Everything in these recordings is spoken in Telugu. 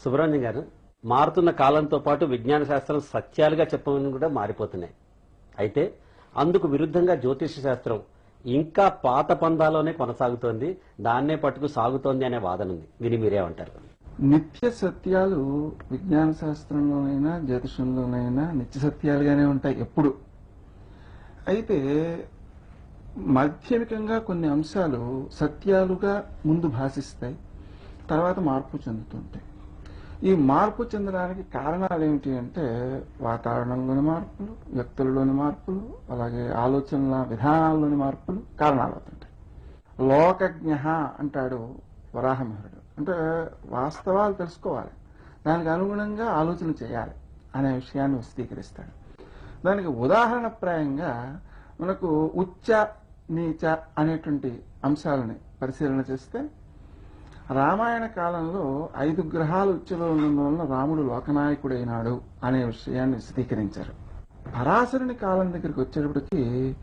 సుబ్రహ్మణ్యం గారు మారుతున్న కాలంతో పాటు విజ్ఞాన శాస్త్రం సత్యాలుగా చెప్పమని కూడా మారిపోతున్నాయి అయితే అందుకు విరుద్ధంగా జ్యోతిష శాస్త్రం ఇంకా పాత పందాలోనే కొనసాగుతోంది దాన్నే పట్టుకు సాగుతోంది అనే వాదన ఉంది దీన్ని మీరేమంటారు నిత్య సత్యాలు విజ్ఞాన శాస్త్రంలోనైనా జ్యోతిషంలోనైనా నిత్య సత్యాలుగానే ఉంటాయి ఎప్పుడు అయితే మాధ్యమికంగా కొన్ని అంశాలు సత్యాలుగా ముందు భాషిస్తాయి తర్వాత మార్పు చెందుతుంటాయి ఈ మార్పు చెందడానికి కారణాలు ఏమిటి అంటే వాతావరణంలోని మార్పులు వ్యక్తులలోని మార్పులు అలాగే ఆలోచనల విధానాల్లోని మార్పులు కారణాలు అవుతుంటాయి లోకజ్ఞ అంటాడు వరాహమిహుడు అంటే వాస్తవాలు తెలుసుకోవాలి దానికి అనుగుణంగా ఆలోచన చేయాలి అనే విషయాన్ని విశదీకరిస్తాడు దానికి ఉదాహరణప్రాయంగా మనకు ఉచ్చ నీచ అనేటువంటి అంశాలని పరిశీలన చేస్తే రామాయణ కాలంలో ఐదు గ్రహాలు ఉచ్చలో ఉండడం వలన రాముడు లోకనాయకుడైనాడు అనే విషయాన్ని విశదీకరించారు పరాశరుని కాలం దగ్గరికి వచ్చేటప్పటికి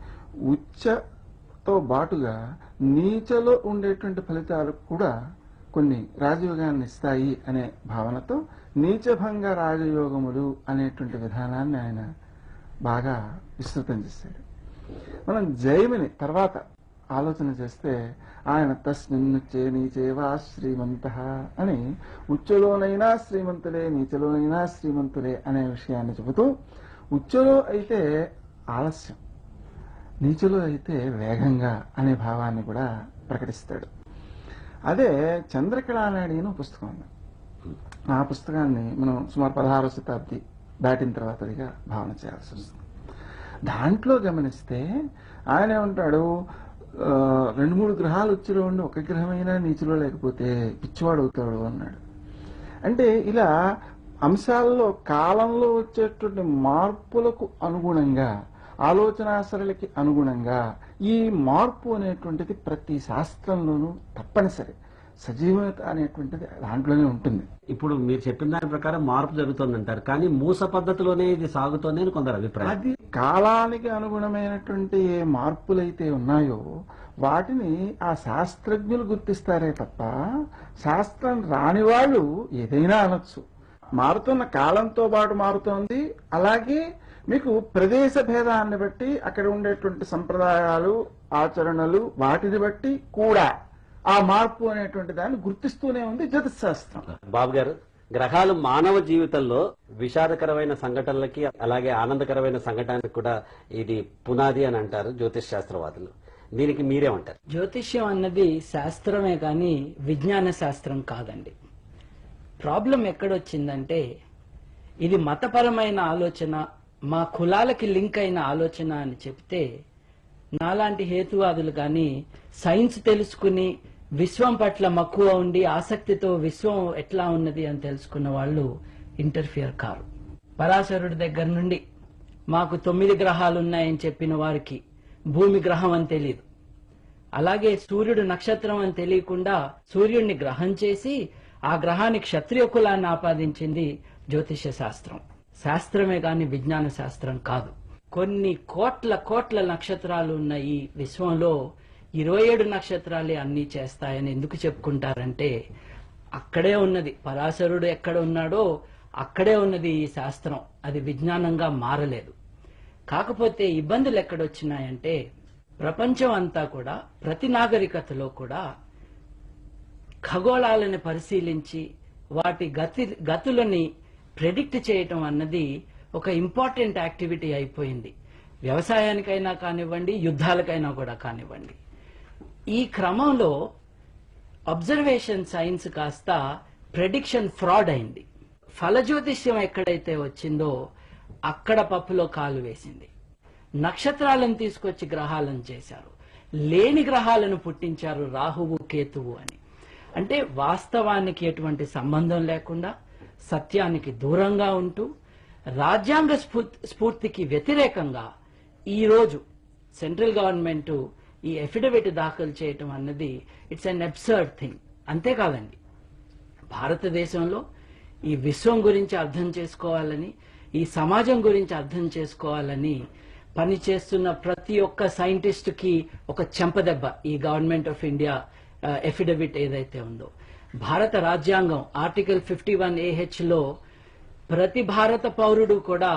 ఉచ్చతో బాటుగా నీచలో ఉండేటువంటి ఫలితాలు కూడా కొన్ని రాజయోగాన్ని ఇస్తాయి అనే భావనతో నీచభంగ రాజయోగములు అనేటువంటి విధానాన్ని ఆయన బాగా విస్తృతం చేశాడు మనం జైమిని తర్వాత ఆలోచన చేస్తే ఆయన తస్మిన్నుచ్చే నీచేవా శ్రీమంత అని ఉచ్చలోనైనా శ్రీమంతులే నీచలోనైనా శ్రీమంతులే అనే విషయాన్ని చెబుతూ ఉచ్చలో అయితే ఆలస్యం నీచులో అయితే వేగంగా అనే భావాన్ని కూడా ప్రకటిస్తాడు అదే చంద్రకళానాడి అని ఒక పుస్తకం ఉంది ఆ పుస్తకాన్ని మనం సుమారు పదహారవ శతాబ్ది దాటిన తర్వాతదిగా భావన చేయాల్సి వస్తుంది దాంట్లో గమనిస్తే ఆయన ఏమంటాడు ఆ, రెండు మూడు గ్రహాలు ఉచ్చులో ఉండి ఒక గ్రహమైనా నీచులో లేకపోతే పిచ్చివాడు అవుతాడు అన్నాడు అంటే ఇలా అంశాల్లో కాలంలో వచ్చేటువంటి మార్పులకు అనుగుణంగా ఆలోచనా సరళికి అనుగుణంగా ఈ మార్పు అనేటువంటిది ప్రతి శాస్త్రంలోనూ తప్పనిసరి సజీవత అనేటువంటిది దాంట్లోనే ఉంటుంది ఇప్పుడు మీరు చెప్పిన దాని ప్రకారం మార్పు జరుగుతోంది అంటారు కానీ మూస పద్ధతిలోనే ఇది సాగుతోంది అని కొందరు అభిప్రాయం అది కాలానికి అనుగుణమైనటువంటి ఏ మార్పులైతే ఉన్నాయో వాటిని ఆ శాస్త్రజ్ఞులు గుర్తిస్తారే తప్ప శాస్త్రం రాని వాళ్ళు ఏదైనా అనొచ్చు మారుతున్న కాలంతో పాటు మారుతోంది అలాగే మీకు ప్రదేశ భేదాన్ని బట్టి అక్కడ ఉండేటువంటి సంప్రదాయాలు ఆచరణలు వాటిని బట్టి కూడా ఆ మార్పు అనేటువంటి దాన్ని గుర్తిస్తూనే ఉంది జ్యోతిష్ శాస్త్రం బాబు గారు గ్రహాలు మానవ జీవితంలో విషాదకరమైన సంఘటనలకి అలాగే ఆనందకరమైన సంఘటనలకు కూడా ఇది పునాది అని అంటారు జ్యోతిష్ శాస్త్రవాదులు దీనికి మీరేమంటారు జ్యోతిష్యం అన్నది శాస్త్రమే కానీ విజ్ఞాన శాస్త్రం కాదండి ప్రాబ్లం ఎక్కడొచ్చిందంటే ఇది మతపరమైన ఆలోచన మా కులాలకి లింక్ అయిన ఆలోచన అని చెప్తే నాలాంటి హేతువాదులు కానీ సైన్స్ తెలుసుకుని విశ్వం పట్ల మక్కువ ఉండి ఆసక్తితో విశ్వం ఎట్లా ఉన్నది అని తెలుసుకున్న వాళ్ళు ఇంటర్ఫియర్ కారు పరాశరుడి దగ్గర నుండి మాకు తొమ్మిది గ్రహాలు ఉన్నాయని చెప్పిన వారికి భూమి గ్రహం అని తెలియదు అలాగే సూర్యుడు నక్షత్రం అని తెలియకుండా సూర్యుడిని గ్రహం చేసి ఆ గ్రహానికి క్షత్రియ కులాన్ని ఆపాదించింది జ్యోతిష శాస్త్రం శాస్త్రమే కాని విజ్ఞాన శాస్త్రం కాదు కొన్ని కోట్ల కోట్ల నక్షత్రాలు ఉన్న ఈ విశ్వంలో ఇరవై ఏడు నక్షత్రాలే అన్ని చేస్తాయని ఎందుకు చెప్పుకుంటారంటే అక్కడే ఉన్నది పరాశరుడు ఎక్కడ ఉన్నాడో అక్కడే ఉన్నది ఈ శాస్త్రం అది విజ్ఞానంగా మారలేదు కాకపోతే ఇబ్బందులు ఎక్కడొచ్చినాయంటే ప్రపంచం అంతా కూడా ప్రతి నాగరికతలో కూడా ఖగోళాలను పరిశీలించి వాటి గతి గతులని ప్రెడిక్ట్ చేయటం అన్నది ఒక ఇంపార్టెంట్ యాక్టివిటీ అయిపోయింది వ్యవసాయానికైనా కానివ్వండి యుద్ధాలకైనా కూడా కానివ్వండి ఈ క్రమంలో అబ్జర్వేషన్ సైన్స్ కాస్త ప్రెడిక్షన్ ఫ్రాడ్ అయింది ఫలజ్యోతిష్యం ఎక్కడైతే వచ్చిందో అక్కడ పప్పులో కాలు వేసింది నక్షత్రాలను తీసుకొచ్చి గ్రహాలను చేశారు లేని గ్రహాలను పుట్టించారు రాహువు కేతువు అని అంటే వాస్తవానికి ఎటువంటి సంబంధం లేకుండా సత్యానికి దూరంగా ఉంటూ రాజ్యాంగ స్ఫూ- స్ఫూర్తికి వ్యతిరేకంగా ఈ రోజు సెంట్రల్ గవర్నమెంట్ ఈ ఎఫిడవిట్ దాఖలు చేయటం అన్నది ఇట్స్ అన్ అబ్సర్డ్ థింగ్ అంతేకాదండి భారతదేశంలో ఈ విశ్వం గురించి అర్థం చేసుకోవాలని ఈ సమాజం గురించి అర్థం చేసుకోవాలని పనిచేస్తున్న ప్రతి ఒక్క సైంటిస్ట్ కి ఒక చెంపదెబ్బ ఈ గవర్నమెంట్ ఆఫ్ ఇండియా ఎఫిడవిట్ ఏదైతే ఉందో భారత రాజ్యాంగం ఆర్టికల్ ఫిఫ్టీ వన్ లో ప్రతి భారత పౌరుడు కూడా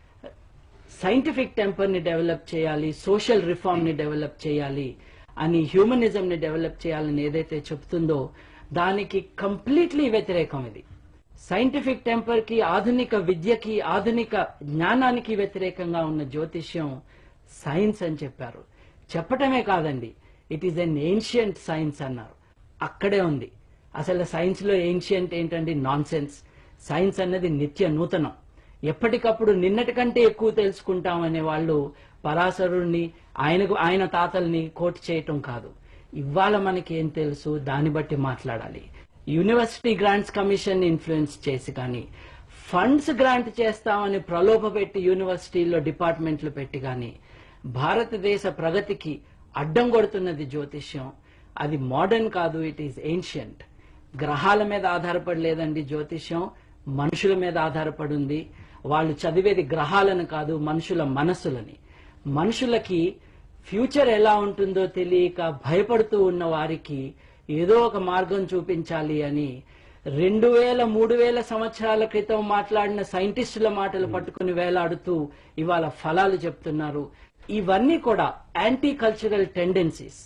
సైంటిఫిక్ టెంపర్ ని డెవలప్ చేయాలి సోషల్ రిఫార్మ్ ని డెవలప్ చేయాలి అని హ్యూమనిజం ని డెవలప్ చేయాలని ఏదైతే చెప్తుందో దానికి కంప్లీట్లీ వ్యతిరేకం ఇది సైంటిఫిక్ టెంపర్ కి ఆధునిక విద్యకి ఆధునిక జ్ఞానానికి వ్యతిరేకంగా ఉన్న జ్యోతిష్యం సైన్స్ అని చెప్పారు చెప్పటమే కాదండి it is an ancient science అన్నారు అక్కడే ఉంది అసలు సైన్స్ లో ఏన్షియంట్ ఏంటండి నాన్ సెన్స్ సైన్స్ అన్నది నిత్య నూతనం ఎప్పటికప్పుడు నిన్నటి కంటే ఎక్కువ తెలుసుకుంటామనే వాళ్ళు పరాశరుణ్ణి ఆయనకు ఆయన తాతల్ని కోట్ చేయటం కాదు ఇవాళ మనకి ఏం తెలుసు దాన్ని బట్టి మాట్లాడాలి యూనివర్సిటీ గ్రాంట్స్ కమిషన్ ఇన్ఫ్లుయెన్స్ చేసి కానీ ఫండ్స్ గ్రాంట్ చేస్తామని ప్రలోభ పెట్టి యూనివర్సిటీల్లో డిపార్ట్మెంట్లు పెట్టి కానీ భారతదేశ ప్రగతికి అడ్డం కొడుతున్నది జ్యోతిష్యం అది మోడర్న్ కాదు ఇట్ ఈస్ ఏన్షియంట్ గ్రహాల మీద ఆధారపడి లేదండి జ్యోతిష్యం మనుషుల మీద ఆధారపడి ఉంది వాళ్ళు చదివేది గ్రహాలను కాదు మనుషుల మనస్సులని మనుషులకి ఫ్యూచర్ ఎలా ఉంటుందో తెలియక భయపడుతూ ఉన్న వారికి ఏదో ఒక మార్గం చూపించాలి అని రెండు వేల మూడు వేల సంవత్సరాల క్రితం మాట్లాడిన సైంటిస్టుల మాటలు పట్టుకుని వేలాడుతూ ఇవాళ ఫలాలు చెప్తున్నారు ఇవన్నీ కూడా యాంటీ కల్చరల్ టెండెన్సీస్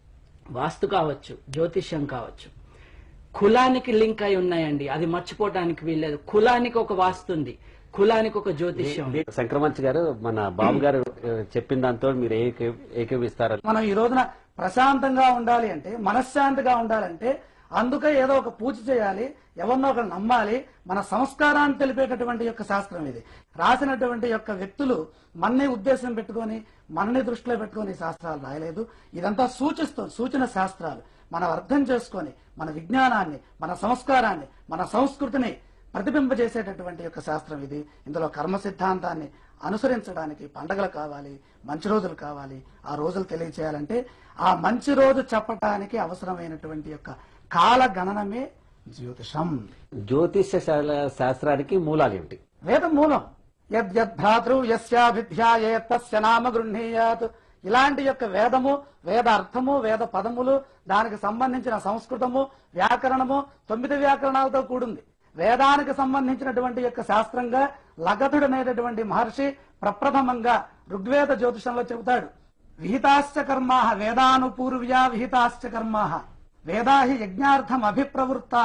వాస్తు కావచ్చు జ్యోతిష్యం కావచ్చు కులానికి లింక్ అయి ఉన్నాయండి అది మర్చిపోవడానికి వీల్లేదు కులానికి ఒక వాస్తు ఉంది కులానికి ఒక జ్యోతిష్యం ఉంది. శంకరమంచి గారు మన బాబు గారు ఆ, చెప్పిన దాంతో మీరు ఏకీ- ఏకీవిస్తారు మనం ఈ రోజున ప్రశాంతంగా ఉండాలి అంటే మనశ్శాంతిగా ఉండాలంటే అందుకే ఏదో ఒక పూజ చేయాలి ఎవరినో ఒకరు నమ్మాలి మన సంస్కారాన్ని తెలిపేటటువంటి యొక్క శాస్త్రం ఇది రాసినటువంటి యొక్క వ్యక్తులు మనని ఉద్దేశం పెట్టుకొని మనని దృష్టిలో పెట్టుకొని ఈ శాస్త్రాలు రాయలేదు ఇదంతా సూచిస్తుంది సూచన శాస్త్రాలు మనం అర్థం చేసుకొని మన విజ్ఞానాన్ని మన సంస్కారాన్ని మన సంస్కృతిని ప్రతిబింబజేసేటటువంటి యొక్క శాస్త్రం ఇది ఇందులో కర్మ సిద్ధాంతాన్ని అనుసరించడానికి పండగలు కావాలి మంచి రోజులు కావాలి ఆ రోజులు తెలియచేయాలంటే ఆ మంచి రోజు చెప్పటానికి అవసరమైనటువంటి యొక్క కాల గణనమే జ్యోతిషం జ్యోతిష్య శా- శాస్త్రానికి మూలాలు ఏమిటి వేదం మూలం యద్యద్భ్రాతృ యస్యాభిధ్యాయేత్ తస్య నామ గృహీయాత్ ఇలాంటి యొక్క వేదము వేద అర్థము వేద పదములు దానికి సంబంధించిన సంస్కృతము వ్యాకరణము తొమ్మిది వ్యాకరణాలతో కూడింది వేదానికి సంబంధించినటువంటి యొక్క శాస్త్రంగా లగధుడు అనేటటువంటి మహర్షి ప్రప్రథమంగా ఋగ్వేద జ్యోతిషంలో చెబుతాడు విహితాశ్చ కర్మాహ వేదానుపూర్వ్యా విహితాశ్చ కర్మాహ వేదా హి యజ్ఞార్థం అభిప్రవృత్తా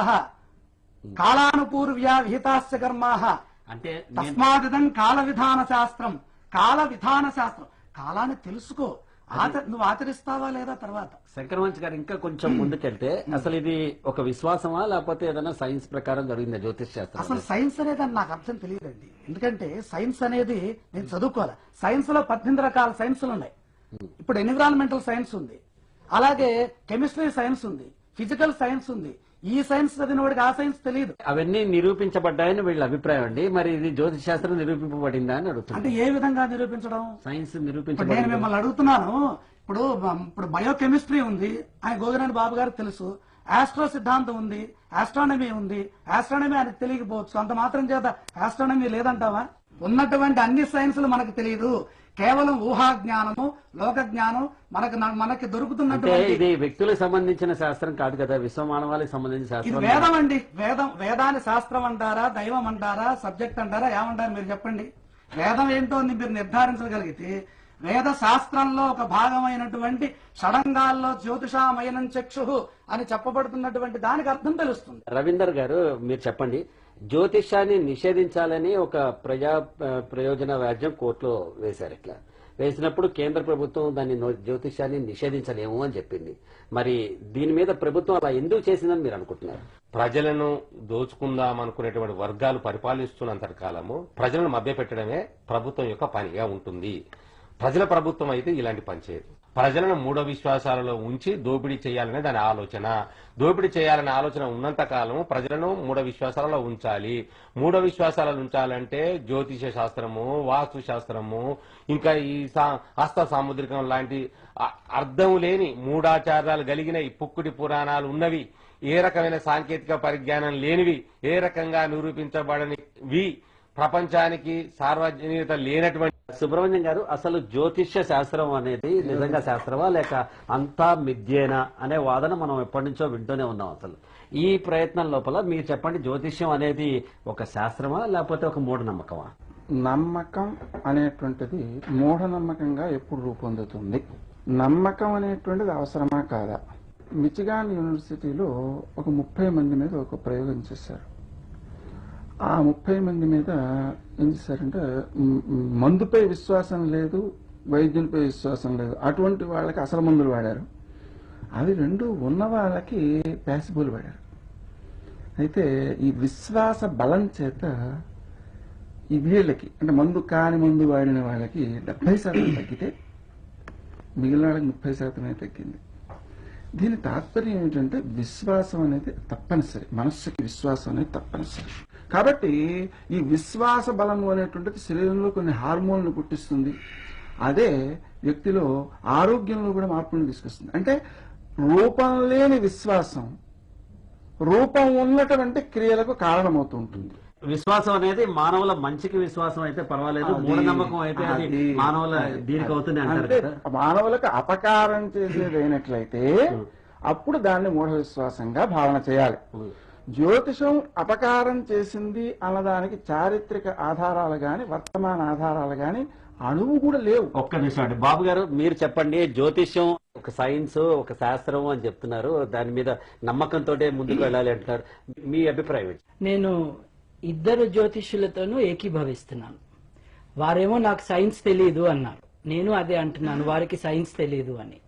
కాలానుపూర్వ్యా విహితాశ్చ కర్మాహ అంటే తస్మాదిదం కాల విధాన శాస్త్రం కాల విధాన శాస్త్రం కాలాన్ని తెలుసుకో ఆచ- నువ్వు ఆచరిస్తావా లేదా తర్వాత శంకరమంచి గారు ఇంకా కొంచెం ముందుకెళ్తే అసలు ఇది ఒక విశ్వాసమా లేకపోతే ఏదైనా సైన్స్ ప్రకారం జరిగిందా జ్యోతిష్ శాస్త్రం అసలు సైన్స్ అనేది అని నాకు అర్థం తెలియదండి ఎందుకంటే సైన్స్ అనేది నేను చదువుకోవాలి సైన్స్ లో పద్దెనిమిది రకాల సైన్సులు ఉన్నాయి ఇప్పుడు ఎన్విరాన్మెంటల్ సైన్స్ ఉంది అలాగే కెమిస్ట్రీ సైన్స్ ఉంది ఫిజికల్ సైన్స్ ఉంది ఈ సైన్స్ చదివిన వాడికి ఆ సైన్స్ తెలియదు అవన్నీ నిరూపించబడ్డాయని వీళ్ళ అభిప్రాయం అండి మరి ఇది జ్యోతిష్ శాస్త్రం నిరూపింపబడిందా అని అంటే అడుగుతుంది ఏ విధంగా నిరూపించడం సైన్స్ ఇప్పుడు నేను నిరూపించబడింది మిమ్మల్ని అడుగుతున్నాను ఇప్పుడు ఇప్పుడు బయోకెమిస్ట్రీ ఉంది ఆయన గోగినాని బాబు గారికి తెలుసు ఆస్ట్రో సిద్ధాంతం ఉంది ఆస్ట్రానమీ ఉంది ఆస్ట్రానమీ ఆయనకు తెలియకపోవచ్చు అంత మాత్రం చేత ఆస్ట్రానమీ లేదంటావా ఉన్నటువంటి అన్ని సైన్సులు మనకు తెలియదు కేవలం ఊహా జ్ఞానము లోక జ్ఞానం మనకు మనకి అంటే దొరుకుతున్నటువంటి ఇది వ్యక్తులకు సంబంధించిన శాస్త్రం కాదు కదా విశ్వ మానవాళికి సంబంధించిన ఇది శాస్త్రం వేదం అండి వేదం వేదాన్ని శాస్త్రం అంటారా దైవం అంటారా సబ్జెక్ట్ అంటారా ఏమంటారు మీరు చెప్పండి వేదం ఏంటో అని మీరు నిర్ధారించగలిగితే వేద శాస్త్రంలో ఒక భాగమైనటువంటి షడంగాల్లో జ్యోతిషామయనం చక్షు అని చెప్పబడుతున్నటువంటి దానికి అర్థం తెలుస్తుంది రవీందర్ గారు మీరు చెప్పండి జ్యోతిష్యాన్ని నిషేధించాలని ఒక ప్రజా ఆ, ప్రయోజన వ్యాజ్యం కోర్టులో వేశారు ఇట్లా వేసినప్పుడు కేంద్ర ప్రభుత్వం దాన్ని నో- జ్యోతిష్యాన్ని నిషేధించలేము అని చెప్పింది మరి దీని మీద ప్రభుత్వం అలా ఎందుకు చేసిందని మీరు అనుకుంటున్నారు ప్రజలను దోచుకుందాం అనుకునేటువంటి వర్గాలు పరిపాలిస్తున్నంత కాలము ప్రజలను మభ్యపెట్టడమే ప్రభుత్వం యొక్క పనిగా ఉంటుంది ప్రజల ప్రభుత్వం అయితే ఇలాంటి పని చేయదు ప్రజలను మూఢ విశ్వాసాలలో ఉంచి దోపిడీ చేయాలనే దాని ఆలోచన దోపిడీ చేయాలనే ఆలోచన ఉన్నంత కాలము ప్రజలను మూఢ విశ్వాసాలలో ఉంచాలి మూఢ విశ్వాసాలలో ఉంచాలంటే జ్యోతిష శాస్త్రము వాస్తు శాస్త్రము ఇంకా ఈ సా- హస్త సాముద్రికం లాంటి అ- అర్థం లేని మూఢాచారాలు కలిగిన ఈ పుక్కుడి పురాణాలు ఉన్నవి ఏ రకమైన సాంకేతిక పరిజ్ఞానం లేనివి ఏ రకంగా నిరూపించబడనివి ప్రపంచానికి సార్వజనీయత లేనటువంటి సుబ్రహ్మణ్యం గారు అసలు జ్యోతిష్య శాస్త్రం అనేది నిజంగా శాస్త్రమా లేక అంతా మిథ్యేనా అనే వాదన మనం ఎప్పటి నుంచో వింటూనే ఉన్నాం అసలు ఈ ప్రయత్నం లోపల మీరు చెప్పండి జ్యోతిష్యం అనేది ఒక శాస్త్రమా లేకపోతే ఒక మూఢనమ్మకమా నమ్మకం అనేటువంటిది మూఢనమ్మకంగా ఎప్పుడు రూపొందుతుంది నమ్మకం అనేటువంటిది అవసరమా కాదా మిచిగాన్ యూనివర్సిటీలో ఒక ముప్పై మంది మీద ఒక ప్రయోగం చేశారు ఆ ముప్పై మంది మీద ఏం చేశారంటే మ్, మ్, మందుపై విశ్వాసం లేదు వైద్యునిపై విశ్వాసం లేదు అటువంటి వాళ్ళకి అసలు మందులు వాడారు అవి రెండు ఉన్న వాళ్ళకి ప్యాసిబుల్ వాడారు అయితే ఈ విశ్వాస బలం చేత ఈ వీళ్ళకి అంటే మందు కాని మందు వాడిన వాళ్ళకి డెబ్బై శాతం తగ్గితే మిగిలిన వాళ్ళకి ముప్పై శాతమే తగ్గింది దీని తాత్పర్యం ఏంటంటే విశ్వాసం అనేది తప్పనిసరి మనస్సుకి విశ్వాసం అనేది తప్పనిసరి కాబట్టి ఈ విశ్వాస బలము అనేటువంటిది శరీరంలో కొన్ని హార్మోన్లు పుట్టిస్తుంది అదే వ్యక్తిలో ఆరోగ్యంలో కూడా మార్పులను తీసుకొస్తుంది అంటే రూపం లేని విశ్వాసం రూపం ఉన్నటువంటి క్రియలకు కారణమవుతూ ఉంటుంది విశ్వాసం అనేది మానవుల మంచికి విశ్వాసం అయితే పర్వాలేదు అది- మూఢనమ్మకం అయితే అది అది- మానవుల అది- దీనికి అవుతుంది అంటారు అంటే కదా మానవులకు అపకారం చేసేది అయినట్లయితే అప్పుడు దాన్ని మూఢ విశ్వాసంగా భావన చేయాలి జ్యోతిషం అపకారం చేసింది అన్నదానికి చారిత్రక ఆధారాలు గాని వర్తమాన ఆధారాలు గాని అణువు కూడా లేవు ఒక్క నిమిషం అండి బాబు గారు మీరు చెప్పండి జ్యోతిష్యం ఒక సైన్స్ ఒక శాస్త్రం అని చెప్తున్నారు దాని మీద నమ్మకంతో ముందుకు వెళ్ళాలి అంటున్నారు మీ అభిప్రాయం ఏంటి? నేను ఇద్దరు జ్యోతిష్యులతోనూ ఏకీభవిస్తున్నాను వారేమో నాకు సైన్స్ తెలియదు అన్నారు నేను అదే అంటున్నాను వారికి సైన్స్ తెలియదు అని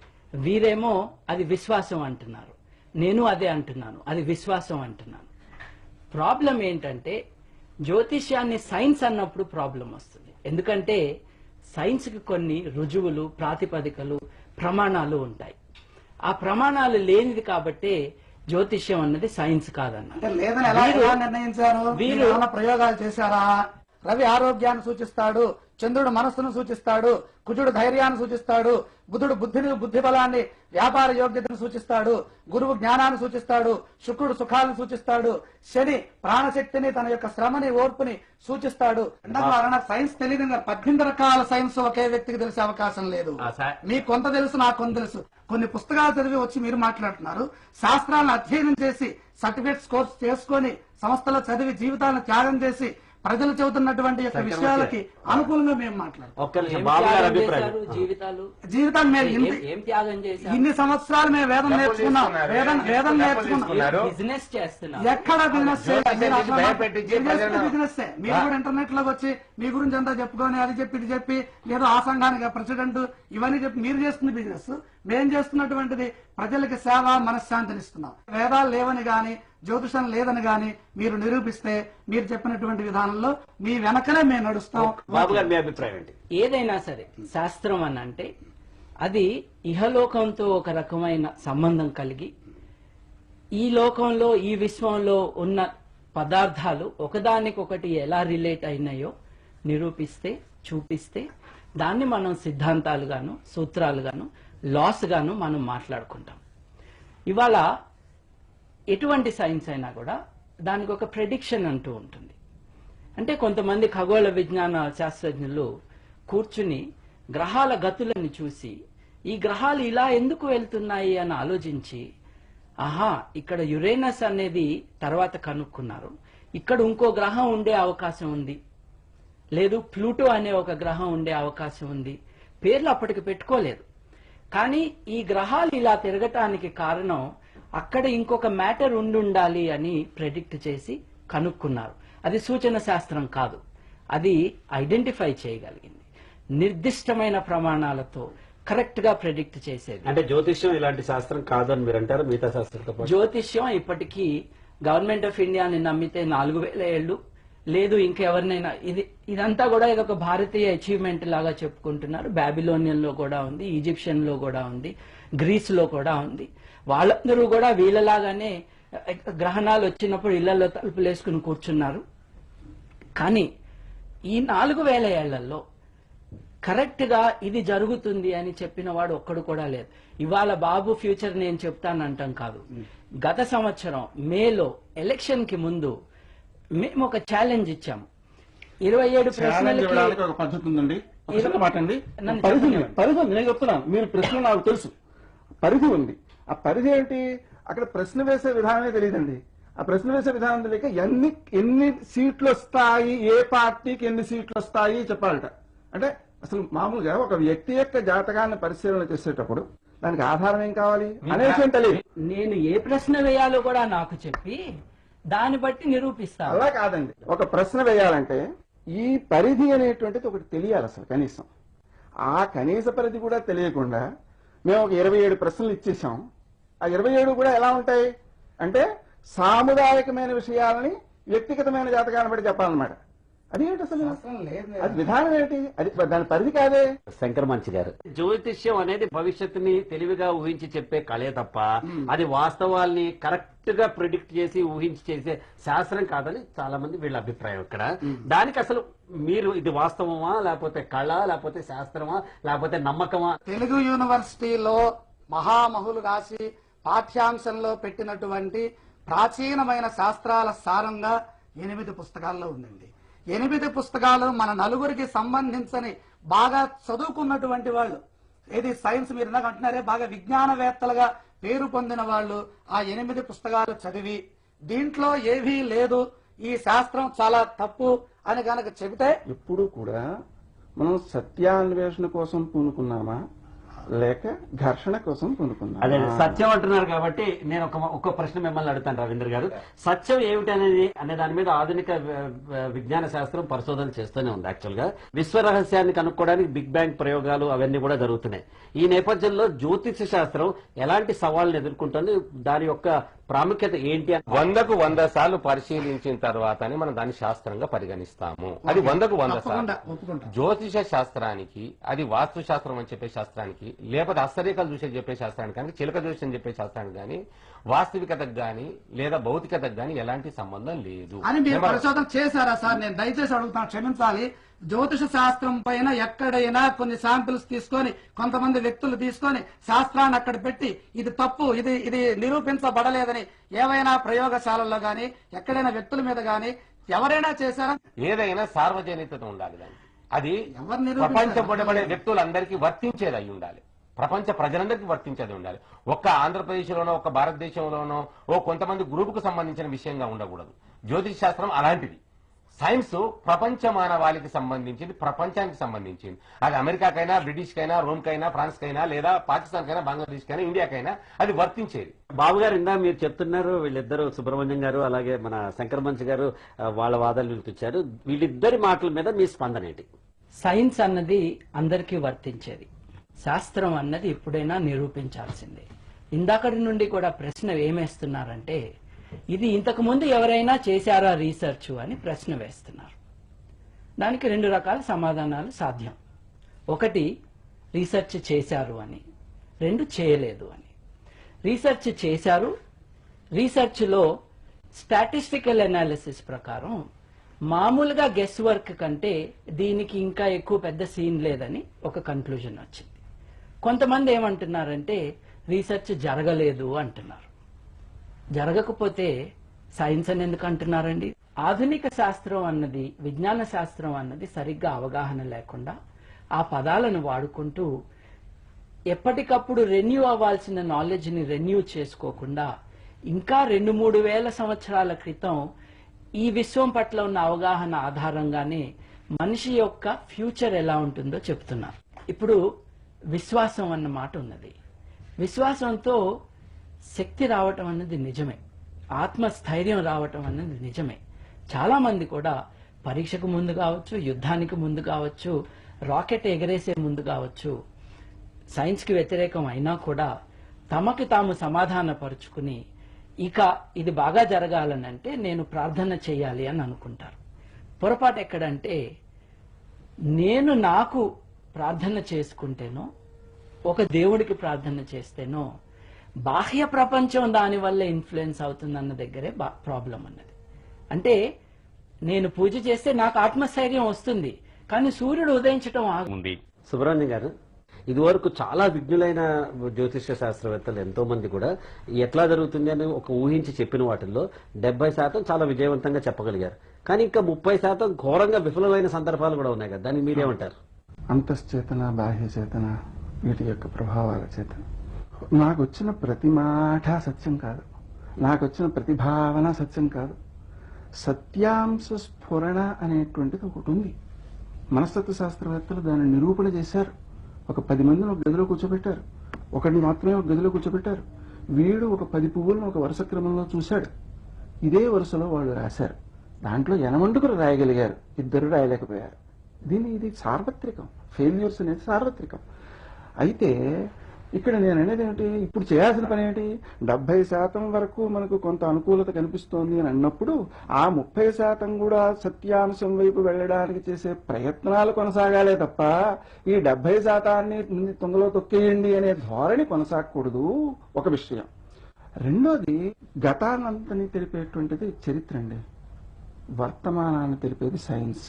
వీరేమో అది విశ్వాసం అంటున్నారు నేను అదే అంటున్నాను అది విశ్వాసం అంటున్నాను ప్రాబ్లం ఏంటంటే జ్యోతిష్యాన్ని సైన్స్ అన్నప్పుడు ప్రాబ్లం వస్తుంది ఎందుకంటే సైన్స్కి కొన్ని రుజువులు ప్రాతిపదికలు ప్రమాణాలు ఉంటాయి ఆ ప్రమాణాలు లేనిది కాబట్టే జ్యోతిష్యం అన్నది సైన్స్ కాదన్నారు అంటే లేదని ఎలా ఎలా నిర్ణయించారు వీరు- మీరు ఏమైనా ప్రయోగాలు చేశారా రవి ఆరోగ్యాన్ని సూచిస్తాడు చంద్రుడు మనస్సును సూచిస్తాడు కుజుడు ధైర్యాన్ని సూచిస్తాడు బుధుడు బుద్ధిని బుద్ధి బలాన్ని వ్యాపార యోగ్యతను సూచిస్తాడు గురువు జ్ఞానాన్ని సూచిస్తాడు శుక్రుడు సుఖాలను సూచిస్తాడు శని ప్రాణశక్తిని తన యొక్క శ్రమని ఓర్పుని సూచిస్తాడు ఇందాక వారు అన్నారు, సైన్స్ తెలియదు అన్నారు. పద్దెనిమిది రకాల సైన్స్ ఒకే వ్యక్తికి తెలిసే అవకాశం లేదు ఆ సై- మీకు కొంత తెలుసు నాకు కొంత తెలుసు కొన్ని పుస్తకాలు చదివి వచ్చి మీరు మాట్లాడుతున్నారు శాస్త్రాలను అధ్యయనం చేసి సర్టిఫికేట్స్ కోర్స్ చేసుకొని సంస్థలో చదివి జీవితాలను త్యాగం చేసి ప్రజలు చెబుతున్నటువంటి యొక్క విషయాలకి అనుకూలంగా మేము మాట్లాడుతాం ఒక్క నిమిషం ఏం బాబు గారి త్యాగం అభిప్రాయం చేశారు జీవితాలు జీవితాన్ని మేము ఏం- ఇంత- ఏం త్యాగం చేశారు ఇన్ని సంవత్సరాలు మేము వేదం నేర్చుకున్నాం తీసుకున్నారు. వేదం వేదం డబ్బులు నేర్చుకున్నాం తీసుకున్నారు. బిజినెస్ చేస్తున్నారు ఎక్కడ బిజినెస్ జ్యోతిష్యం నుంచి భయపెట్టించి ప్రజలను- బిజినెస్ మీరు కూడా ఇంటర్నెట్ లోకి వచ్చి మీ గురించి అంతా చెప్పుకొని అది చెప్పి ఇది చెప్పి ఏదో ఆ సంఘానికి ప్రెసిడెంట్ ఇవన్నీ చెప్పి మీరు చేస్తున్న బిజినెస్ మేం చేస్తున్నటువంటిది ప్రజలకి సేవ మనశ్శాంతిని ఇస్తున్నాం వేదాలు లేవని గాని జ్యోతిషం లేదని గాని మీరు నిరూపిస్తే మీరు చెప్పినటువంటి విధానంలో మీ వెనకనే మేము నడుస్తాం బాబు గారు మీ అభిప్రాయం ఏంటి ఏదైనా సరే శాస్త్రం అని అంటే అది ఇహలోకంతో ఒక రకమైన సంబంధం కలిగి ఈ లోకంలో ఈ విశ్వంలో ఉన్న పదార్థాలు ఒకదానికొకటి ఎలా రిలేట్ అయినాయో నిరూపిస్తే చూపిస్తే దాన్ని మనం సిద్ధాంతాలుగాను సూత్రాలుగాను లాస్ గాను మనం మాట్లాడుకుంటాం ఇవాళ ఎటువంటి సైన్స్ అయినా కూడా దానికి ఒక ప్రెడిక్షన్ అంటూ ఉంటుంది అంటే కొంతమంది ఖగోళ విజ్ఞాన శాస్త్రజ్ఞులు కూర్చుని గ్రహాల గతులను చూసి ఈ గ్రహాలు ఇలా ఎందుకు వెళ్తున్నాయి అని ఆలోచించి ఆహా ఇక్కడ యురేనస్ అనేది తర్వాత కనుక్కున్నారు ఇక్కడ ఇంకో గ్రహం ఉండే అవకాశం ఉంది లేదు ప్లూటో అనే ఒక గ్రహం ఉండే అవకాశం ఉంది పేర్లు అప్పటికి పెట్టుకోలేదు కానీ ఈ గ్రహాలు ఇలా తిరగటానికి కారణం అక్కడ ఇంకొక మ్యాటర్ ఉండి ఉండాలి అని ప్రెడిక్ట్ చేసి కనుక్కున్నారు అది సూచన శాస్త్రం కాదు అది ఐడెంటిఫై చేయగలిగింది నిర్దిష్టమైన ప్రమాణాలతో కరెక్ట్ గా ప్రెడిక్ట్ చేసేది అంటే జ్యోతిష్యం ఇలాంటి శాస్త్రం కాదు అని మీరు అంటారు మిగతా శాస్త్రంతో పాటు జ్యోతిష్యం ఇప్పటికీ గవర్నమెంట్ ఆఫ్ ఇండియాని నమ్మితే నాలుగు వేల ఏళ్ళు లేదు ఇంకెవరినైనా ఇది ఇదంతా కూడా ఇది ఒక భారతీయ అచీవ్మెంట్ లాగా చెప్పుకుంటున్నారు బాబిలోనియన్ లో కూడా ఉంది ఈజిప్షియన్ లో కూడా ఉంది గ్రీస్ లో కూడా ఉంది వాళ్ళందరూ కూడా వీళ్ళలాగానే గ్రహణాలు వచ్చినప్పుడు ఇళ్లలో తలుపులు వేసుకుని కూర్చున్నారు కానీ ఈ నాలుగు వేల ఏళ్లలో కరెక్ట్ గా ఇది జరుగుతుంది అని చెప్పిన వాడు ఒక్కడు కూడా లేదు ఇవాళ బాబు ఫ్యూచర్ నేను చెప్తానంటాం కాదు గత సంవత్సరం మేలో ఎలక్షన్ కి ముందు మేము ఒక ఛాలెంజ్ ఇచ్చాము ఇరవై ఏడు ఛాలెంజ్ ఇవ్వడానికి ప్రశ్నలకి ఒక పద్ధతి ఉందండి ఒక చిన్న మాట అండి నన్ను పరిధి ఉంది. చెప్పనివ్వండి. పరిధి ఉంది నేను చెప్తున్నాను మీరు ప్రశ్న నాకు తెలుసు పరిధి ఉంది ఆ పరిధి ఏంటి అక్కడ ప్రశ్న వేసే విధానమే తెలియదండి ఆ ప్రశ్న వేసే విధానం తెలియక ఎన్ని ఎన్ని సీట్లు వస్తాయి ఏ పార్టీకి ఎన్ని సీట్లు వస్తాయి చెప్పాలట అంటే అసలు మామూలుగా ఒక వ్యక్తి యొక్క జాతకాన్ని పరిశీలన చేసేటప్పుడు దానికి ఆధారం ఏం కావాలి అనే విషయం తెలియదు నేను ఏ ప్రశ్న వేయాలో కూడా నాకు చెప్పి దాన్ని బట్టి నిరూపిస్తాను అలా కాదండి ఒక ప్రశ్న వేయాలంటే ఈ పరిధి అనేటువంటిది ఒకటి తెలియాలి అసలు కనీసం ఆ కనీస పరిధి కూడా తెలియకుండా మేము ఒక ఇరవై ఏడు ప్రశ్నలు ఇచ్చేసాం ఆ ఇరవై ఏడు కూడా ఎలా ఉంటాయి అంటే సాముదాయకమైన విషయాలని వ్యక్తిగతమైన జాతకాలను బట్టి చెప్పాలన్నమాట అదేంటి అసలు అది విధానం ఏంటి అది దాని పరిధి కాదే శంకర్ మంచి గారు జ్యోతిష్యం అనేది భవిష్యత్తుని తెలివిగా ఊహించి చెప్పే కళే తప్ప అది వాస్తవాల్ని కరెక్ట్ గా ప్రిడిక్ట్ చేసి ఊహించి చేసే శాస్త్రం కాదని చాలా మంది వీళ్ళ అభిప్రాయం ఇక్కడ దానికి అసలు మీరు ఇది వాస్తవమా లేకపోతే కళ లేకపోతే శాస్త్రమా లేకపోతే నమ్మకమా తెలుగు యూనివర్సిటీలో మహామహులు రాసి పాఠ్యాంశంలో పెట్టినటువంటి ప్రాచీనమైన శాస్త్రాల సారంగా ఎనిమిది పుస్తకాల్లో ఉందండి ఎనిమిది పుస్తకాలు మన నలుగురికి సంబంధించని బాగా చదువుకున్నటువంటి వాళ్ళు ఏది సైన్స్ మీరు ఇందాక అంటున్నారే బాగా విజ్ఞానవేత్తలుగా పేరు పొందిన వాళ్ళు ఆ ఎనిమిది పుస్తకాలు చదివి దీంట్లో ఏవీ లేదు ఈ శాస్త్రం చాలా తప్పు అని కనుక చెబితే ఎప్పుడు కూడా మనం సత్యాన్వేషణ కోసం పూనుకున్నామా లేక ఘర్షణ కోసం అదే పూనుకున్నామా సత్యం అంటున్నారు కాబట్టి నేను ఒక ఒక ప్రశ్న మిమ్మల్ని అడుగుతాను రవీంద్ర గారు సత్యం ఏమిటి అనేది అనే దాని మీద ఆధునిక వ- వ- విజ్ఞాన శాస్త్రం పరిశోధన చేస్తూనే ఉంది యాక్చువల్ గా విశ్వ రహస్యాన్ని కనుక్కోవడానికి బిగ్ బ్యాంగ్ ప్రయోగాలు అవన్నీ కూడా జరుగుతున్నాయి ఈ నేపథ్యంలో జ్యోతిష శాస్త్రం ఎలాంటి సవాళ్ళను ఎదుర్కొంటుంది దాని యొక్క ప్రాముఖ్యత ఏంటి అని వందకు వంద సార్లు పరిశీలించిన తర్వాతనే మనం దాన్ని శాస్త్రంగా పరిగణిస్తాము అది వందకు వంద తప్పకుండా సార్లు ఒప్పుకుంటాం జ్యోతిష శాస్త్రానికి అది వాస్తు శాస్త్రం అని చెప్పే శాస్త్రానికి లేకపోతే హస్తరేఖలు చూసే చెప్పే శాస్త్రానికి కానీ చిలక జ్యోతిషం చెప్పే శాస్త్రానికి కానీ వాస్తవికతకు గాని లేదా భౌతికతకు గాని ఎలాంటి సంబంధం లేదు అని మీరు ఏమన్నా- పరిశోధన చేశారా సార్ నేను దయచేసి అడుగుతాను క్షమించాలి జ్యోతిష శాస్త్రం పైన ఎక్కడైనా కొన్ని శాంపిల్స్ తీసుకొని కొంతమంది వ్యక్తులు తీసుకొని శాస్త్రాన్ని అక్కడ పెట్టి ఇది తప్పు ఇది ఇది నిరూపించబడలేదని ఏవైనా ప్రయోగశాలల్లో గాని ఎక్కడైనా వ్యక్తుల మీద గాని ఎవరైనా చేశారా ఏదైనా సార్వజనికత ఉండాలి దానికి అది ఎవరు నిరూపించారు? ప్రపంచపడబడే వ్యక్తులందరికీ వర్తించేది అయి ఉండాలి ప్రపంచ ప్రజలందరికీ వర్తించేది ఉండాలి ఒక్క ఆంధ్రప్రదేశ్ లోనో ఒక భారతదేశంలోనో ఓ కొంతమంది గ్రూపుకు సంబంధించిన విషయంగా ఉండకూడదు జ్యోతిష్ శాస్త్రం అలాంటిది సైన్స్ ప్రపంచ మానవాళికి సంబంధించింది ప్రపంచానికి సంబంధించింది అది అమెరికాకైనా బ్రిటిష్ కైనా రోమ్ కైనా ఫ్రాన్స్ కైనా లేదా పాకిస్తాన్ కైనా బంగ్లాదేశ్ కైనా ఇండియాకైనా అది వర్తించేది బాబు గారు ఇందా మీరు చెప్తున్నారు వీళ్ళిద్దరు సుబ్రహ్మణ్యం గారు అలాగే మన శంకర్ మంచి గారు ఆ, వాళ్ళ వాదాలు వినిపించారు వీళ్ళిద్దరి మాటల మీద మీ స్పందన ఏంటి సైన్స్ అన్నది అందరికీ వర్తించేది శాస్త్రం అన్నది ఎప్పుడైనా నిరూపించాల్సిందే ఇందాకటి నుండి కూడా ప్రశ్న ఏమేస్తున్నారంటే ఇది ఇంతకు ముందు ఎవరైనా చేశారా రీసెర్చ్ అని ప్రశ్న వేస్తున్నారు దానికి రెండు రకాల సమాధానాలు సాధ్యం ఒకటి రీసెర్చ్ చేశారు అని రెండు చేయలేదు అని రీసెర్చ్ చేశారు రీసెర్చ్లో స్టాటిస్టికల్ అనాలిసిస్ ప్రకారం మామూలుగా గెస్ వర్క్ కంటే దీనికి ఇంకా ఎక్కువ పెద్ద సీన్ లేదని ఒక కన్క్లూజన్ వచ్చింది కొంతమంది ఏమంటున్నారంటే రీసెర్చ్ జరగలేదు అంటున్నారు జరగకపోతే సైన్స్ అని ఎందుకు అంటున్నారండి ఆధునిక శాస్త్రం అన్నది విజ్ఞాన శాస్త్రం అన్నది సరిగ్గా అవగాహన లేకుండా ఆ పదాలను వాడుకుంటూ ఎప్పటికప్పుడు రెన్యూ అవ్వాల్సిన నాలెడ్జ్ ని రెన్యూ చేసుకోకుండా ఇంకా రెండు మూడు వేల సంవత్సరాల క్రితం ఈ విశ్వం పట్ల ఉన్న అవగాహన ఆధారంగానే మనిషి యొక్క ఫ్యూచర్ ఎలా ఉంటుందో చెప్తున్నారు ఇప్పుడు విశ్వాసం అన్న మాట ఉన్నది విశ్వాసంతో శక్తి రావటం అన్నది నిజమే ఆత్మస్థైర్యం రావటం అన్నది నిజమే చాలా మంది కూడా పరీక్షకు ముందు కావచ్చు యుద్ధానికి ముందు కావచ్చు రాకెట్ ఎగరేసే ముందు కావచ్చు సైన్స్ కి వ్యతిరేకం అయినా కూడా తమకి తాము సమాధాన పరుచుకుని ఇక ఇది బాగా జరగాలనంటే నేను ప్రార్థన చేయాలి అని అనుకుంటారు పొరపాటు ఎక్కడంటే నేను నాకు ప్రార్థన చేసుకుంటేనో ఒక దేవుడికి ప్రార్థన చేస్తేనో బాహ్య ప్రపంచం దాని వల్ల ఇన్ఫ్లుయెన్స్ అవుతుందన్న దగ్గరే ప్రాబ్లం అన్నది అంటే నేను పూజ చేస్తే నాకు ఆత్మస్థైర్యం వస్తుంది కానీ సూర్యుడు ఉదయించడం ఆగు ఉంది సుబ్రహ్మణ్యం గారు ఇదివరకు చాలా విఘ్నులైన జ్యోతిష్య శాస్త్రవేత్తలు ఎంతో మంది కూడా ఎట్లా జరుగుతుంది అని ఒక ఊహించి చెప్పిన వాటిల్లో డెబ్బై శాతం చాలా విజయవంతంగా చెప్పగలిగారు కానీ ఇంకా ముప్పై శాతం ఘోరంగా విఫలమైన సందర్భాలు కూడా ఉన్నాయి కదా దానికి మీరేమంటారు అంతశ్చేతన బాహ్య చేతన వీటి యొక్క ప్రభావాల చేత నాకు వచ్చిన ప్రతి మాట సత్యం కాదు నాకు వచ్చిన ప్రతి భావన సత్యం కాదు సత్యాంశ స్ఫురణ అనేటువంటిది ఒకటి ఉంది మనస్తత్వ శాస్త్రవేత్తలు దాన్ని నిరూపణ చేశారు ఒక పది మందిని ఒక గదిలో కూర్చోబెట్టారు ఒకడిని మాత్రమే ఒక గదిలో కూర్చోబెట్టారు వీడు ఒక పది పువ్వులను ఒక వరుస క్రమంలో చూశాడు ఇదే వరుసలో వాళ్ళు రాశారు దాంట్లో ఎనమండుగురు రాయగలిగారు ఇద్దరు రాయలేకపోయారు దీన్ని ఇది సార్వత్రికం ఫెయిల్యూర్స్ అనేది సార్వత్రికం అయితే ఇక్కడ నేను అనేది ఏమిటి ఇప్పుడు చేయాల్సిన పని ఏంటి డెబ్బై శాతం వరకు మనకు కొంత అనుకూలత కనిపిస్తోంది అని అన్నప్పుడు ఆ ముప్పై శాతం కూడా సత్యాంశం వైపు వెళ్ళడానికి చేసే ప్రయత్నాలు కొనసాగాలే తప్ప ఈ డెబ్బై శాతాన్ని ముందు తొంగలో తొక్కేయండి అనే ధోరణి కొనసాగకూడదు ఒక విషయం రెండోది గతానంతని తెలిపేటువంటిది చరిత్ర అండి వర్తమానాన్ని తెలిపేది సైన్స్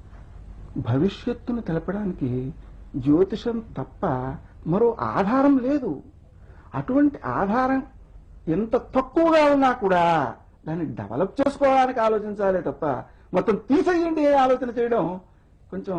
భవిష్యత్తును తెలపడానికి జ్యోతిషం తప్ప మరో ఆధారం లేదు అటువంటి ఆధారం ఎంత తక్కువగా ఉన్నా కూడా దాన్ని డెవలప్ చేసుకోవడానికి ఆలోచించాలే తప్ప మొత్తం తీసేయండి ఏ ఆలోచన చేయడం కొంచెం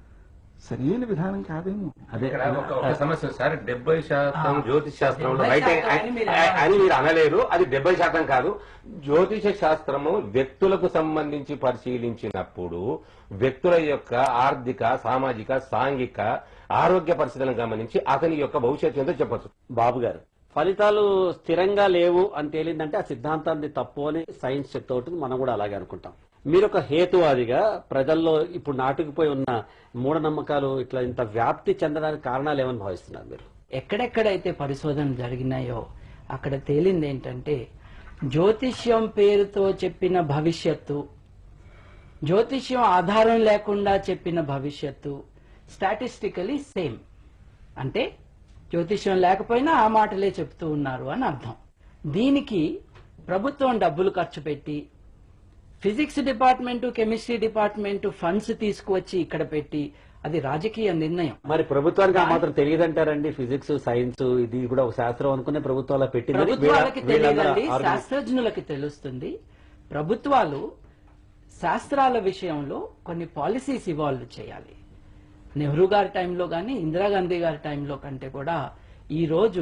సరైన విధానం కాదేమో అదే ఇక్కడ ఒక ఒక సమస్య సార్ డెబ్బై శాతం జ్యోతిష్ శాస్త్రంలో 70 రైట్ శాతం అని మీరు అని- అని మీరు అనలేరు అది డెబ్బై శాతం కాదు జ్యోతిష శాస్త్రము వ్యక్తులకు సంబంధించి పరిశీలించినప్పుడు వ్యక్తుల యొక్క ఆర్థిక సామాజిక సాంఘిక ఆరోగ్య పరిస్థితులను గమనించి అతని యొక్క భవిష్యత్తు ఏంటో చెప్పచ్చు బాబు గారు ఫలితాలు స్థిరంగా లేవు అని తేలిందంటే ఆ సిద్ధాంతాన్ని తప్పు అని సైన్స్ చెప్తూ ఉంటుంది మనం కూడా అలాగే అనుకుంటాం మీరు ఒక హేతువాదిగా ప్రజల్లో ఇప్పుడు నాటుకుపోయి ఉన్న మూఢనమ్మకాలు ఇట్లా ఇంత వ్యాప్తి చెందడానికి కారణాలు ఏమని భావిస్తున్నారు మీరు ఎక్కడెక్కడైతే పరిశోధనలు జరిగినాయో అక్కడ తేలింది ఏంటంటే జ్యోతిష్యం పేరుతో చెప్పిన భవిష్యత్తు జ్యోతిష్యం ఆధారం లేకుండా చెప్పిన భవిష్యత్తు స్టాటిస్టికలీ సేమ్ అంటే జ్యోతిష్యం లేకపోయినా ఆ మాటలే చెప్తూ ఉన్నారు అని అర్థం దీనికి ప్రభుత్వం డబ్బులు ఖర్చు పెట్టి physics department chemistry department funds తీసుకువచ్చి ఇక్కడ పెట్టి అది రాజకీయ నిర్ణయం మరి ప్రభుత్వానికి ఆ మాత్రం తెలియదంటారండి ఫిజిక్స్ సైన్స్ ఇది కూడా ఒక శాస్త్రం అనుకునే ప్రభుత్వాల పెట్టిందని ప్రభుత్వాలకి వీళ్ళ- వీళ్ళందరూ తెలియదండి argument- శాస్త్రజ్ఞులకి తెలుస్తుంది ప్రభుత్వాలు శాస్త్రాల విషయంలో కొన్ని పాలసీస్ ఇవాల్వ్ చేయాలి నెహ్రూ గారి టైంలో కానీ ఇందిరాగాంధీ గారి టైంలో కంటే కూడా ఈ రోజు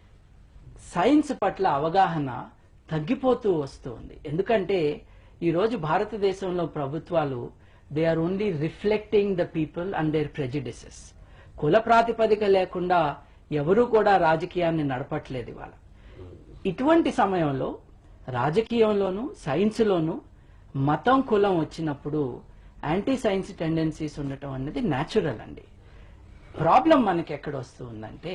సైన్స్ పట్ల అవగాహన తగ్గిపోతూ వస్తుంది ఎందుకంటే ఈ రోజు భారతదేశంలో ప్రభుత్వాలు they are only reflecting the people and their prejudices కుల ప్రాతిపదిక లేకుండా ఎవరూ కూడా రాజకీయాన్ని నడపట్లేదు ఇవాళ ఇటువంటి సమయంలో రాజకీయంలోనూ సైన్స్లోనూ మతం కులం వచ్చినప్పుడు యాంటీ సైన్స్ టెండెన్సీస్ ఉండటం అనేది న్యాచురల్ అండి ప్రాబ్లం మనకి ఎక్కడ వస్తుందంటే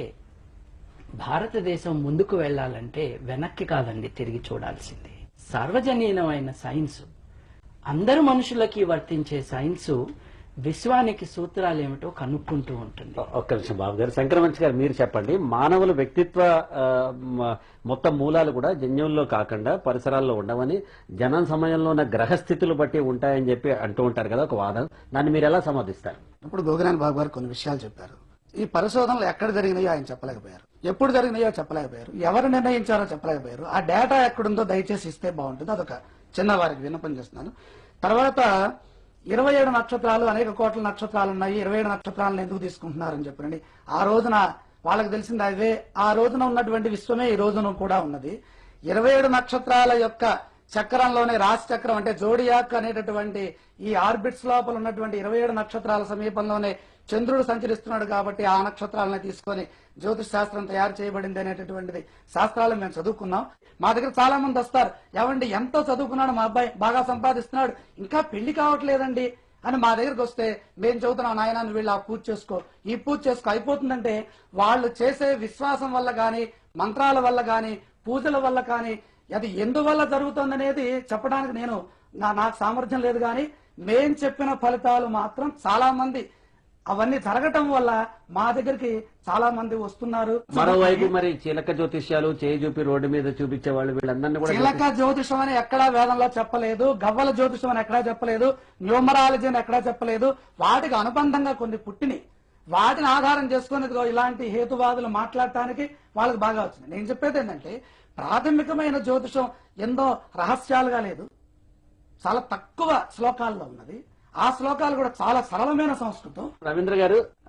భారతదేశం ముందుకు వెళ్ళాలంటే వెనక్కి కాదండి తిరిగి చూడాల్సింది సార్వజనీనమైన సైన్స్ అందరు మనుషులకి వర్తించే సైన్స్ విశ్వానికి సూత్రాలు ఏమిటో కనుక్కుంటూ ఉంటుంది ఒక్క నిమిషం బాబు గారు శంకరవంశి గారు మీరు చెప్పండి మానవుల వ్యక్తిత్వ ఆ, మ- మొత్తం మూలాలు కూడా జన్యుల్లో కాకుండా పరిసరాల్లో ఉండవని జనం సమయంలో ఉన్న గ్రహస్థితులు బట్టి ఉంటాయని చెప్పి అంటూ ఉంటారు కదా ఒక వాదం దాన్ని మీరు ఎలా సమర్థిస్తారు ఇప్పుడు గోగినాని బాబు గారు కొన్ని విషయాలు చెప్పారు ఈ పరిశోధనలు ఎక్కడ జరిగినాయో ఆయన చెప్పలేకపోయారు ఎప్పుడు జరిగినాయో చెప్పలేకపోయారు ఎవరు నిర్ణయించారో చెప్పలేకపోయారు ఆ డేటా ఎక్కడుందో దయచేసి ఇస్తే బాగుంటుంది అదొక చిన్న వారికి విన్నపం చేస్తున్నాను తర్వాత ఇరవై ఏడు నక్షత్రాలు అనేక కోట్ల నక్షత్రాలు ఉన్నాయి ఇరవై ఏడు నక్షత్రాలను ఎందుకు తీసుకుంటున్నారని చెప్పండి ఆ రోజున వాళ్ళకి తెలిసింది అదే ఆ రోజున ఉన్నటువంటి విశ్వమే ఈ రోజున కూడా ఉన్నది ఇరవై ఏడు నక్షత్రాల యొక్క చక్రంలోనే రాశి చక్రం అంటే జోడియాక్ అనేటటువంటి ఈ ఆర్బిట్స్ లోపల ఉన్నటువంటి ఇరవై ఏడు నక్షత్రాల సమీపంలోనే చంద్రుడు సంచరిస్తున్నాడు కాబట్టి ఆ నక్షత్రాలను తీసుకొని జ్యోతిష్ శాస్త్రం తయారు చేయబడింది అనేటటువంటిది శాస్త్రాలను మేము చదువుకున్నాం మా దగ్గర చాలా మంది వస్తారు ఏమండి ఎంతో చదువుకున్నాడు మా అబ్బాయి బాగా సంపాదిస్తున్నాడు ఇంకా పెళ్లి కావట్లేదండి అని మా దగ్గరకు వస్తే మేము చదువుతున్నాం నాయన నువ్వు వీళ్ళు ఆ పూజ చేసుకో ఈ పూజ చేసుకో అయిపోతుందంటే వాళ్ళు చేసే విశ్వాసం వల్ల గాని మంత్రాల వల్ల గాని పూజల వల్ల కానీ అది ఎందువల్ల జరుగుతుందనేది చెప్పడానికి నేను నా నాకు సామర్థ్యం లేదు కానీ మేం చెప్పిన ఫలితాలు మాత్రం చాలా మంది అవన్నీ జరగటం వల్ల మా దగ్గరికి చాలా మంది వస్తున్నారు మరోవైపు మరి చీలక జ్యోతిష్యాలు చేయి చూపి రోడ్డు మీద చూపించే వాళ్ళు వీళ్ళందరినీ కూడా చిలక జ్యోతిషం అని ఎక్కడా వేదంలో చెప్పలేదు గవ్వల జ్యోతిషం అని ఎక్కడా చెప్పలేదు న్యూమరాలజీ అని ఎక్కడా చెప్పలేదు వాటికి అనుబంధంగా కొన్ని పుట్టినాయి వాటిని ఆధారం చేసుకుని ఇదిగో ఇలాంటి హేతువాదులు మాట్లాడటానికి వాళ్ళకి బాగా వచ్చింది నేను చెప్పేది ఏంటంటే ప్రాథమికమైన జ్యోతిషం ఎంతో రహస్యాలుగా లేదు చాలా తక్కువ శ్లోకాల్లో ఉన్నది ఆ శ్లోకాలు కూడా చాలా సరళమైన సంస్కృతం రవీంద్ర గారు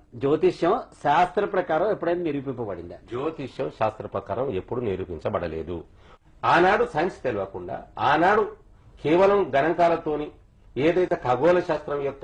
జ్యోతిష్యం శాస్త్ర ప్రకారం ఎప్పుడైనా నిరూపింపబడిందా జ్యోతిష్యం శాస్త్ర ప్రకారం ఎప్పుడు నిరూపించబడలేదు ఆనాడు సైన్స్ తెలియకుండా ఆనాడు కేవలం గణాంకాలతోని ఏదైతే ఖగోళ శాస్త్రం యొక్క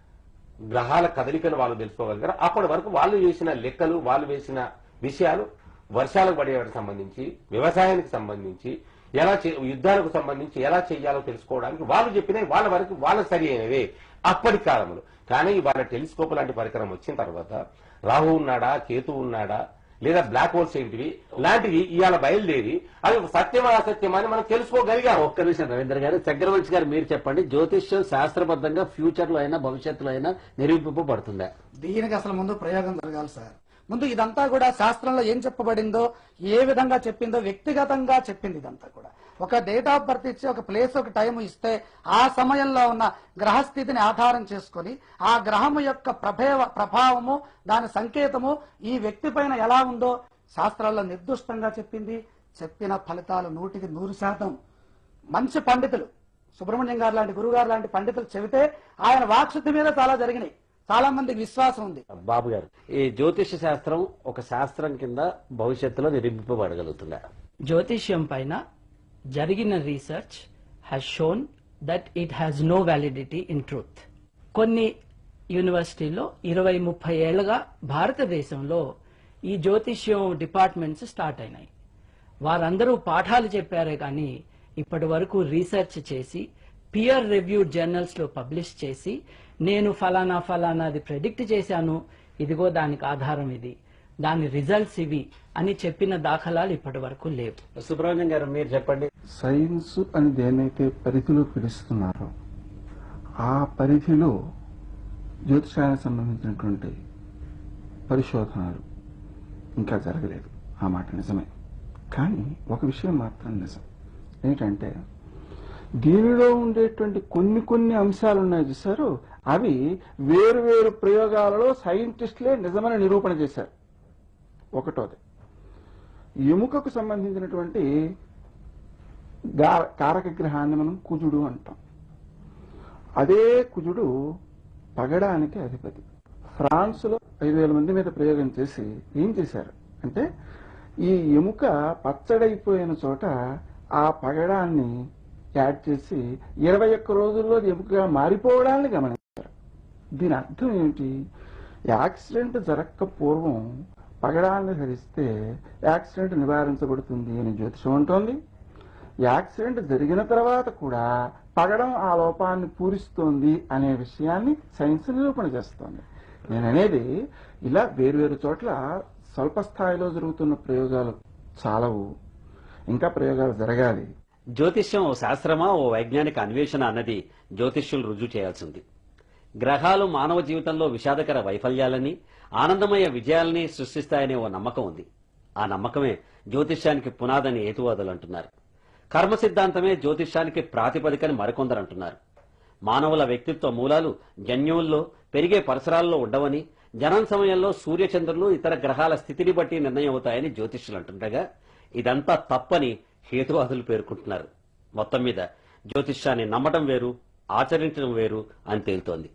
గ్రహాల కదలికను వాళ్ళు తెలుసుకోగలిగారు అప్పటి వరకు వాళ్ళు చేసిన లెక్కలు వాళ్ళు వేసిన విషయాలు వర్షాలకు పడేవాటికి సంబంధించి వ్యవసాయానికి సంబంధించి ఎలా చే- యుద్ధాలకు సంబంధించి ఎలా చేయాలో తెలుసుకోవడానికి వాళ్ళు చెప్పినవి వాళ్ళ వరకు వాళ్ళ సరి అయినవే అప్పటి కాలంలో కానీ ఇవాళ టెలిస్కోప్ లాంటి పరికరం వచ్చిన తర్వాత రాహు ఉన్నాడా కేతు ఉన్నాడా లేదా బ్లాక్ హోల్స్ ఏంటివి లాంటివి ఇవాళ బయలుదేరి అవి సత్యమా అసత్యమా అని మనం తెలుసుకోగలిగాం ఒక్క నిమిషం రవీంద్ర గారు చక్రవర్తి గారు మీరు చెప్పండి జ్యోతిష్యం శాస్త్రబద్ధంగా ఫ్యూచర్ లో అయినా భవిష్యత్తులో అయినా నిరూపింపబడుతుందా దీనికి అసలు ముందు ప్రయోగం జరగాలి సార్ ముందు ఇదంతా కూడా శాస్త్రంలో ఏం చెప్పబడిందో ఏ విధంగా చెప్పిందో వ్యక్తిగతంగా చెప్పింది ఇదంతా కూడా ఒక డేట్ ఆఫ్ బర్త్ ఇచ్చి ఒక ప్లేస్ ఒక టైం ఇస్తే ఆ సమయంలో ఉన్న గ్రహస్థితిని ఆధారం చేసుకొని ఆ గ్రహము యొక్క ప్రభేవ ప్రభావము దాని సంకేతము ఈ వ్యక్తి పైన ఎలా ఉందో శాస్త్రాల్లో నిర్దుష్టంగా చెప్పింది చెప్పిన ఫలితాలు నూటికి నూరు శాతం మంచి పండితులు సుబ్రహ్మణ్యం గారు లాంటి గురువు గారు లాంటి పండితులు చెబితే ఆయన వాక్శుద్ధి మీద చాలా జరిగినాయి చాలా మందికి విశ్వాసం ఉంది బాబు గారు ఈ జ్యోతిష శాస్త్రం ఒక శాస్త్రం కింద భవిష్యత్తులో నిరూపింపబడగలుగుతుందా జ్యోతిష్యం పైన జరిగిన research has shown that it has no validity in truth కొన్ని యూనివర్సిటీల్లో ఇరవై ముప్పై ఏళ్లుగా భారతదేశంలో ఈ జ్యోతిష్యం డిపార్ట్మెంట్స్ స్టార్ట్ అయినాయి వారందరూ పాఠాలు చెప్పారే కానీ ఇప్పటి వరకు రీసెర్చ్ చేసి పియర్ రివ్యూడ్ జర్నల్స్ లో పబ్లిష్ చేసి నేను ఫలానా ఫలానాది ప్రెడిక్ట్ చేశాను ఇదిగో దానికి ఆధారం ఇది దాని రిజల్ట్స్ ఇవి అని చెప్పిన దాఖలాలు ఇప్పటి వరకు లేవు సుబ్రహ్మణ్యం గారు మీరు చెప్పండి సైన్స్ అని దేనైతే పరిధిలో పిలుస్తున్నారో ఆ పరిధిలో జ్యోతిషానికి సంబంధించినటువంటి పరిశోధనలు ఇంకా జరగలేదు ఆ మాట నిజమే కానీ ఒక విషయం మాత్రం నిజం ఏంటంటే దీనిలో ఉండేటువంటి కొన్ని కొన్ని అంశాలు ఉన్నాయి చూసారు అవి వేరు వేరు ప్రయోగాలలో సైంటిస్టులే నిజమైన నిరూపణ చేశారు ఒకటోది ఎముకకు సంబంధించినటువంటి గా- కారక గ్రహాన్ని మనం కుజుడు అంటాం అదే కుజుడు పగడానికి అధిపతి ఫ్రాన్స్ లో ఐదు వేల మంది మీద ప్రయోగం చేసి ఏం చేశారు అంటే ఈ ఎముక పచ్చడైపోయిన చోట ఆ పగడాన్ని యాడ్ చేసి ఇరవై ఒక్క రోజుల్లో అది ఎముకగా మారిపోవడాన్ని గమనించారు దీని అర్థం ఏమిటి యాక్సిడెంట్ జరగక పూర్వం పగడాన్ని ధరిస్తే యాక్సిడెంట్ నివారించబడుతుంది అని జ్యోతిషం ఉంటుంది యాక్సిడెంట్ జరిగిన తర్వాత కూడా పగడం ఆ లోపాన్ని పూరిస్తోంది అనే విషయాన్ని సైన్స్ నిరూపణ చేస్తోంది నేను అనేది ఇలా వేరువేరు చోట్ల స్వల్ప స్థాయిలో జరుగుతున్న ప్రయోగాలు చాలవు ఇంకా ప్రయోగాలు జరగాలి జ్యోతిష్యం ఓ శాస్త్రమా ఓ వైజ్ఞానిక అన్వేషణ అన్నది జ్యోతిష్యులు రుజువు చేయాల్సింది గ్రహాలు మానవ జీవితంలో విషాదకర వైఫల్యాలని ఆనందమయ విజయాలని సృష్టిస్తాయనే ఓ నమ్మకం ఉంది ఆ నమ్మకమే జ్యోతిష్యానికి పునాదని హేతువాదులు అంటున్నారు కర్మ సిద్ధాంతమే జ్యోతిష్యానికి ప్రాతిపదికని మరికొందరు అంటున్నారు మానవుల వ్యక్తిత్వ మూలాలు జన్యువుల్లో పెరిగే పరిసరాల్లో ఉండవని జనం సమయంలో సూర్యచంద్రులు ఇతర గ్రహాల స్థితిని బట్టి నిర్ణయం అవుతాయని జ్యోతిష్యులు అంటుండగా ఇదంతా తప్పని హేతువాదులు పేర్కొంటున్నారు మొత్తం మీద జ్యోతిష్యాన్ని నమ్మటం వేరు ఆచరించడం వేరు అని తేలుతోంది